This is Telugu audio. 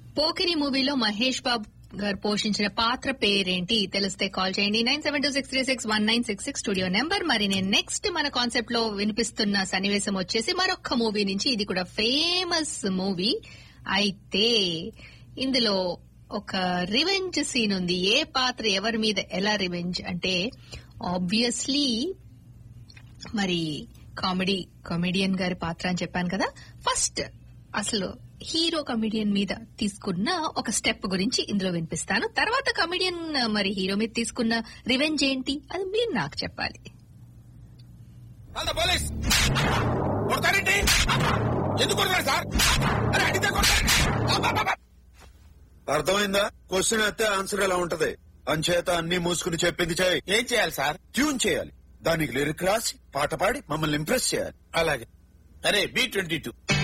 పోకిరి మూవీలో మహేష్ బాబు గారు పోషించిన పాత్ర పేరేంటి తెలిస్తే కాల్ చేయండి nine seven two six three six one nine six six studio number మరి నేను నెక్స్ట్ మన కాన్సెప్ట్ లో వినిపిస్తున్న సన్నివేశం వచ్చేసి మరొక మూవీ నుంచి ఇది కూడా ఫేమస్ మూవీ అయితే ఇందులో ఒక రివెంజ్ సీన్ ఉంది ఏ పాత్ర ఎవరి మీద ఎలా రివెంజ్ అంటే ఆబ్వియస్లీ మరి కామెడీ కామెడియన్ గారి పాత్ర అని చెప్పాను కదా ఫస్ట్ అసలు హీరో కమెడియన్ మీద తీసుకున్న ఒక స్టెప్ గురించి ఇందులో వినిపిస్తాను తర్వాత కమెడియన్ మరి హీరో మీద తీసుకున్న రివెంజ్ ఏంటి అది మీరు నాకు చెప్పాలి అంత పోలీస్ కొడతారేంటి ఎందుకు కొడతారు సార్ అరే అడిగితే కొడతారు అర్థమైందా క్వశ్చన్ అయితే ఆన్సర్ ఎలా ఉంటది అంచేత అన్ని మూసుకుని చెప్పింది చేయి ఏం చేయాలి సార్ ట్యూన్ చేయాలి దానికి లిరిక్ రాసి పాట పాడి మమ్మల్ని ఇంప్రెస్ చేయాలి అలాగే అరే బి ట్వంటీ టూ